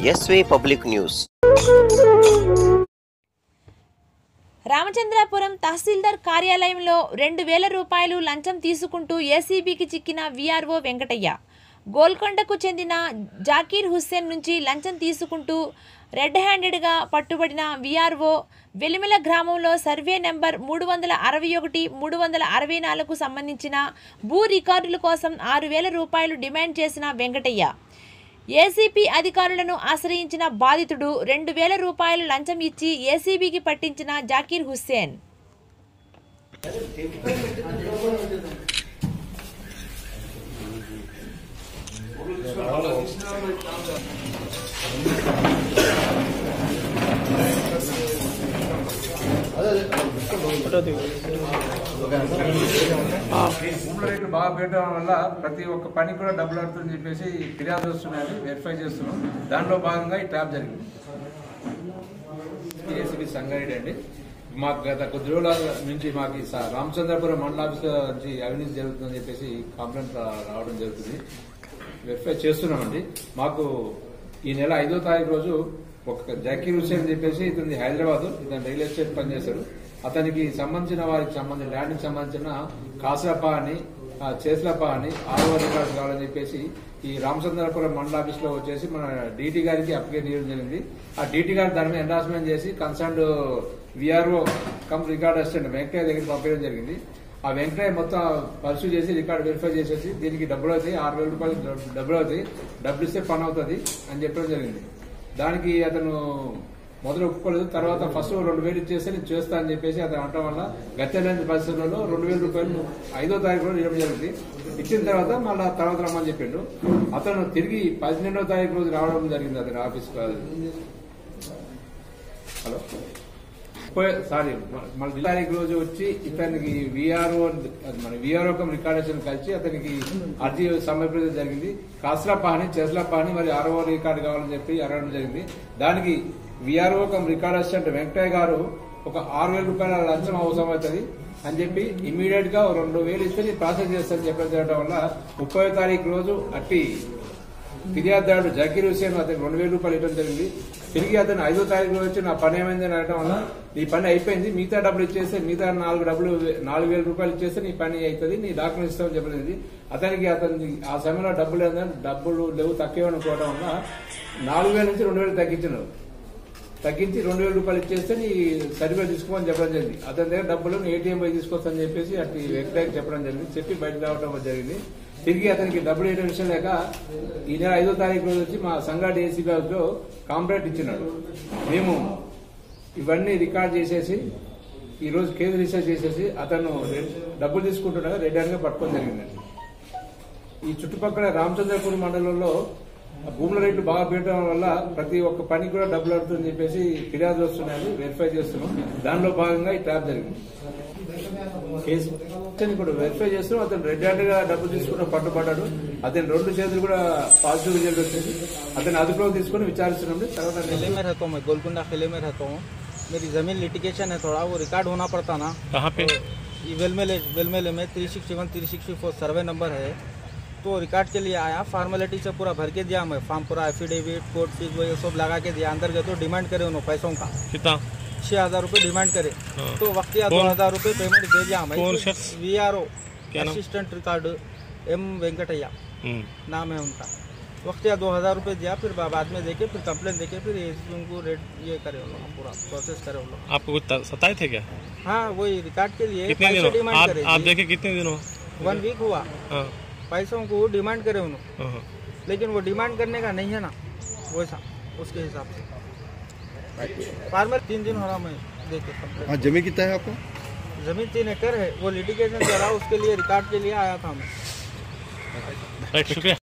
ఎస్వే public news Ramachandrapuram tahsildar కార్యాలయంలో రెండు వేల రూపాయలు లంచం తీసుకుంటూ ఏసీబీకి చిక్కిన వీఆర్ఓ వెంకటయ్య గోల్కొండకు చెందిన జాకీర్ హుస్సేన్ నుంచి లంచం తీసుకుంటూ రెడ్ హ్యాండెడ్గా పట్టుబడిన వీఆర్ఓ వెలిమిల గ్రామంలో సర్వే నెంబర్ మూడు వందల అరవై ఒకటి మూడు వందల అరవై నాలుగుకు సంబంధించిన భూ రికార్డుల కోసం ఆరు వేల రూపాయలు డిమాండ్ చేసిన వెంకటయ్య ఏసీపీ అధికారులను ఆశ్రయించిన బాధితుడు రెండు వేల రూపాయలు లంచం ఇచ్చి ఏసీబీకి పట్టించిన జాకీర్ హుస్సేన్ భూముల రేట్లు బాగా పెట్టడం వల్ల ప్రతి ఒక్క పని కూడా డబ్బులు ఆడుతుందని చెప్పేసి ఫిర్యాదు వస్తున్నాయని వెరిఫై చేస్తున్నాం దానిలో భాగంగా ఈ ట్యాప్ జరిగింది ఏసీబీ సంగారెడ్డి అండి మాకు గత కొద్ది రోజుల నుంచి మాకు ఈ స- రామచంద్రపురం మండల ఆఫీస్ నుంచి అవినీతి జరుగుతుందని చెప్పేసి కంప్లైంట్ రా- రావడం జరుగుతుంది వెరిఫై చేస్తున్నామండి మాకు ఈ నెల ఐదో తారీఖు రోజు ఒక జకీర్ హుసేన్ అని చెప్పేసి ఇతని హైదరాబాద్ ఇతను రియల్ ఎస్టేట్ పనిచేశారు అతనికి సంబంధించిన వారికి సంబంధించిన ల్యాండ్కి సంబంధించిన కాసరపా అని ఆ, చేతులపా అని ఆరో రికార్డు కావాలని చెప్పేసి ఈ రామచంద్రపురం మండల ఆఫీస్ లో వచ్చేసి మన డీటీ గారికి అప్లికేషన్ చేయడం జరిగింది ఆ డీటీ గారు దాని మీద ఎండార్స్మెంట్ చేసి concern VRO cum record assistant Venkaiah దగ్గరికి పంపించడం జరిగింది ఆ వెంకయ్య మొత్తం పర్సూ చేసి రికార్డ్ వెరిఫై చేసేసి దీనికి డబ్బులు అవుతాయి ఆరు వేల రూపాయలు డబ్బు- డబ్బులు అవుతాయి డబ్బులు ఇస్తే పని అవుతుంది అని చెప్పడం జరిగింది దానికి అతను మొదలు ఒప్పుకోలేదు తర్వాత ఫస్ట్ రెండు వేలు ఇచ్చేస్తే నేను చేస్తా అని చెప్పేసి అతను అనటం వల్ల గత్యలేని పరిస్థితుల్లో రెండు వేల రూపాయలు ఐదో తారీఖు రోజు ఇవ్వడం జరిగింది ఇచ్చిన తర్వాత మళ్ళీ తర్వాత రమ్మని చెప్పిండు అతను తిరిగి పన్నెండో తారీఖు రోజు రావడం జరిగింది అతని ఆఫీస్ హలో పోయే- సారీ మన తారీఖు రోజు వచ్చి ఇతనికి విఆర్ఓ మన విఆర్ఓ కమ్ రికార్డేషన్ కలిసి అతనికి అర్జీ సమర్పించడం జరిగింది కాసరా పాని చెస్లా పాని మరి ఆర్ఓ రికార్డు కావాలని చెప్పి అడగడం జరిగింది దానికి VRO cum record assistant Venkataiah గారు ఒక ఆరు వేల రూపాయల లంచం అవసరం అవుతుంది అని చెప్పి ఇమీడియట్ గా ఓ రెండు వేలు ఇస్తే నేను ప్రాసెస్ చేస్తానని చెప్పడం జరగడం వల్ల ముప్పై తారీఖు రోజు అట్టి ఫిర్యాదుదారుడు జకీర్ హుసేన్ అతనికి రెండు వేల రూపాయలు ఇవ్వడం జరిగింది తిరిగి అతను ఐదో తారీఖు వచ్చి నా పని ఏమైంది అని అనడం వల్ల నీ పని అయిపోయింది మిగతా డబ్బులు ఇచ్చేస్తే మిగతా నాలుగు డబ్బులు నాలుగు వేల రూపాయలు ఇచ్చేస్తే నీ పని అవుతుంది నీ డాక్యుమెంట్ ఇస్తామని చెప్పలేదు అతనికి అతనికి ఆ సమయంలో డబ్బులు లేదని డబ్బులు లేవు తక్కువ అనుకోవడం వల్ల నాలుగు వేల నుంచి రెండు వేలు తగ్గించినారు తగ్గించి రెండు వేల రూపాయలు ఇచ్చేస్తే నీ సర్టిఫికేట్ తీసుకోమని చెప్పడం జరిగింది అతని దగ్గర డబ్బులు ఏటీఎం పోయి తీసుకొస్తానని చెప్పేసి అటు వెంకటయ్యకి చెప్పడం జరిగింది చెప్పి బయటకు రావడం జరిగింది తిరిగి అతనికి డబ్బులు వేయడం విషయం లేక ఈ నెల ఐదో తారీఖు రోజు వచ్చి మా సంగాటి ఏసీబీ హౌస్ లో కాంప్లైంట్ ఇచ్చినాడు మేము ఇవన్నీ రికార్డ్ చేసేసి ఈ రోజు కేసు రీసెర్చ్ చేసేసి అతను రెడ్- డబ్బులు తీసుకుంటుండగా రెడ్ హ్యాండ్ గా పట్టుకోవడం జరిగిందండి ఈ చుట్టుపక్కల రామచంద్రపురం మండలంలో భూముల రేట్లు బాగా పెరగడం వల్ల ప్రతి ఒక్క పనికి కూడా డబ్బులు ఆడుతుందని చెప్పేసి ఫిర్యాదులు వస్తున్నాయని వెరిఫై చేస్తున్నాం దానిలో భాగంగా ఈ ట్యాప్ జరిగింది కేసు అతన్ని కూడా వెరిఫై చేస్తున్నాం అతను రెడ్ హ్యాండ్ గా డబ్బులు తీసుకున్న పట్టుబడ్డాడు అతని రెండు చేతులు కూడా పాజిటివ్ రిజల్ట్ వచ్చింది అతన్ని అదుపులోకి తీసుకుని విచారిస్తున్నాం తర్వాత किले में रहता हूँ मैं गोलकुंडा किले में रहता हूँ मेरी ज़मीन लिटिगेशन है थोड़ा वो रिकॉर्ड होना पड़ता ना कहाँ पे ये वेलमेले वेलमेले में three sixty one three sixty four survey number है तो रिकॉर्ड के लिए आया फॉर्मेलिटी से पूरा भर के दिया मैं फॉर्म पूरा एफिडेविट कोर्ट फीस वो ये सब लगा के दिया अंदर गए तो डिमांड करे उन्होंने पैसों का कितना छः हज़ार रुपये डिमांड करे हाँ। तो वक्त या दो कौन? हज़ार रुपये पेमेंट दे दिया मैं कौन शख्स? वी आर ओ क्या नाम? असिस्टेंट रिकॉर्ड एम वेंकटैया हम्म, नाम है उनका वक्त या दो हज़ार रुपये दिया फिर बा- बाद में देके फिर कंप्लेन देके फिर ये उनको रेट ये करे उन लोग पूरा प्रोसेस करे उन लोग आपको कुछ त- सताए थे क्या हाँ वही रिकॉर्ड के लिए कितने पैसे दिन डिमांड आप करे आप देखे कितने दिन हुआ वन वीक हुआ हाँ पैसों को डिमांड करे उन्होंने हाँ, हाँ। लेकिन वो डिमांड करने का नहीं है ना वैसा उसके हिसाब से फार्मर तीन दिन हो रहा मैं देखे कंप्लेन हाँ जमीन कितना है आपका जमीन तीन एकड़ है वो लिटिगेशन चला उसके लिए रिकॉर्ड के लिए आया था मैं राइट शुक्रिया